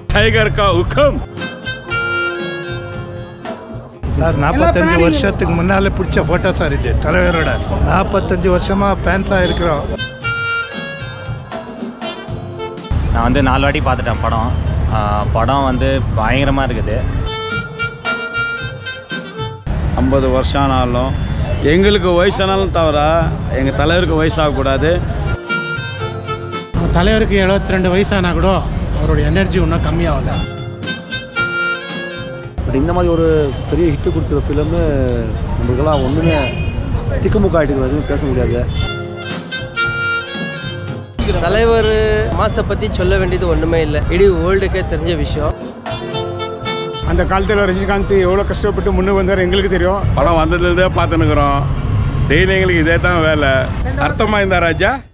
tiger का हुक्म sir நாற்பத்தஞ்சு வருஷத்துக்கு முன்னாலே பிடிச்ச ஃபோட்டோ சார் இது தலைவரோட நாற்பத்தஞ்சு வருஷமாக ஃபேன்ஸாக இருக்கிறோம் நான் வந்து நாலு வாட்டி பார்த்துட்டேன் படம் ஆஹ் படம் வந்து பயங்கரமாக இருக்குது ஐம்பது வருஷம் ஆனாலும் எங்களுக்கு வயசானாலும் தவிர எங்கள் தலைவருக்கு வயசாகக்கூடாது நம்ம தலைவருக்கு 72 ரெண்டு வயசானா கூட அவருடைய எனர்ஜி இன்னும் கம்மியாகல பட் இந்த மாதிரி ஒரு பெரிய ஹிட்டு கொடுத்துருக்க ஃபிலிமு நம்மளுக்கெல்லாம் ஒன்றுமே திக்குமுக்க ஆகிட்டு எதுவுமே பேச முடியாது தலைவர் மாசை பற்றி சொல்ல வேண்டியது ஒன்றுமே இல்லை இಡೀ வேர்ல்டுக்கே தெரிஞ்ச விஷயம் அந்த காலத்தில் ரஜினிகாந்த் எவ்வளோ கஷ்டப்பட்டு முன்னுக்கு வந்தார் எங்களுக்கு தெரியும் படம் வந்ததுலேருந்தே பார்த்துன்னுக்குறோம் டெய்லி எங்களுக்கு இதே தான் வேலை அர்த்தமாக இருந்தா ராஜா